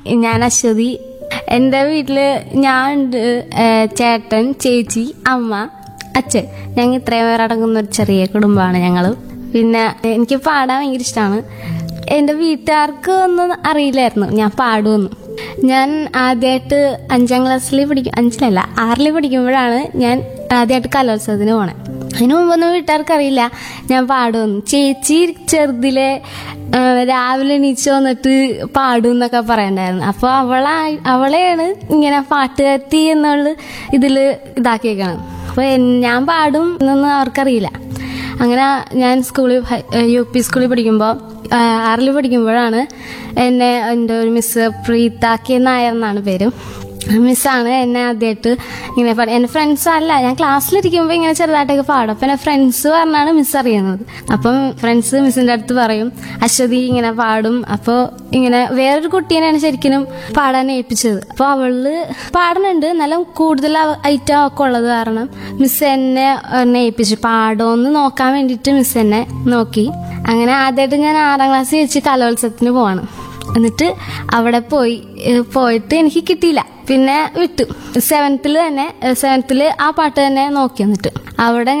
ഞാൻ അശ്വതി എൻ്റെ വീട്ടില് ഞാൻ ഉണ്ട് ഏഹ് ചേട്ടൻ ചേച്ചി അമ്മ അച്ഛൻ ഞങ്ങൾ ഇത്രയും പേരടങ്ങുന്ന ഒരു ചെറിയ കുടുംബമാണ് ഞങ്ങൾ പിന്നെ എനിക്ക് പാടാൻ ഭയങ്കര ഇഷ്ടമാണ് എൻ്റെ വീട്ടുകാർക്ക് ഒന്നും അറിയില്ലായിരുന്നു ഞാൻ പാടുമെന്ന് ഞാൻ ആദ്യമായിട്ട് അഞ്ചാം ക്ലാസ്സിൽ പഠിക്കും അഞ്ചിലല്ല ആറിൽ പഠിക്കുമ്പോഴാണ് ഞാൻ ആദ്യമായിട്ട് കലോത്സവത്തിന് പോണേ അതിനു മുമ്പൊന്നും വീട്ടുകാർക്ക് അറിയില്ല ഞാൻ പാടുമെന്ന് ചേച്ചി ചെറുതിലെ ആ, രാവിലെ എണീച്ച് വന്നിട്ട് പാടും എന്നൊക്കെ പറയണ്ടായിരുന്നു അപ്പോൾ അവളാ അവളെയാണ് ഇങ്ങനെ പാട്ടുകാരത്തി എന്നുള്ള ഇതിൽ ഇതാക്കിയേക്കണം അപ്പോൾ ഞാൻ പാടും എന്നൊന്നും അവർക്കറിയില്ല അങ്ങനെ ഞാൻ സ്കൂളിൽ ഹൈ- യു പി സ്കൂളിൽ പഠിക്കുമ്പോൾ ആറിൽ പഠിക്കുമ്പോഴാണ് എന്നെ എൻ്റെ ഒരു മിസ് പ്രീതാക്കി നായർ എന്നാണ് പേര് മിസ്സാണ് എന്നെ ആദ്യമായിട്ട് ഇങ്ങനെ പാടി എൻ്റെ ഫ്രണ്ട്സ് അല്ല ഞാൻ ക്ലാസ്സിലിരിക്കുമ്പോൾ ഇങ്ങനെ ചെറുതായിട്ടൊക്കെ പാടും അപ്പം എൻ്റെ ഫ്രണ്ട്സ് പറഞ്ഞാണ് മിസ് അറിയുന്നത് അപ്പം ഫ്രണ്ട്സ് മിസ്സിൻ്റെ അടുത്ത് പറയും അശ്വതി ഇങ്ങനെ പാടും അപ്പോൾ ഇങ്ങനെ വേറൊരു കുട്ടീനെയാണ് ശരിക്കും പാടാൻ ഏൽപ്പിച്ചത് അപ്പോൾ അവള് പാടുന്നുണ്ട് നല്ല കൂടുതൽ ഐറ്റം ഒക്കെ ഉള്ളത് കാരണം മിസ് എന്നെ എന്നെ ഏൽപ്പിച്ചു പാടോന്ന് നോക്കാൻ വേണ്ടിയിട്ട് മിസ് എന്നെ നോക്കി അങ്ങനെ ആദ്യമായിട്ട് ഞാൻ ആറാം ക്ലാസ്സിൽ വെച്ച് കലോത്സവത്തിന് പോവാണ് എന്നിട്ട് അവിടെ പോയി ഏഹ് പോയിട്ട് എനിക്ക് കിട്ടിയില്ല പിന്നെ വിട്ടു സെവൻത്തിൽ തന്നെ സെവൻത്തിൽ ആ പാട്ട് തന്നെ നോക്കി എന്നിട്ട് അവിടെ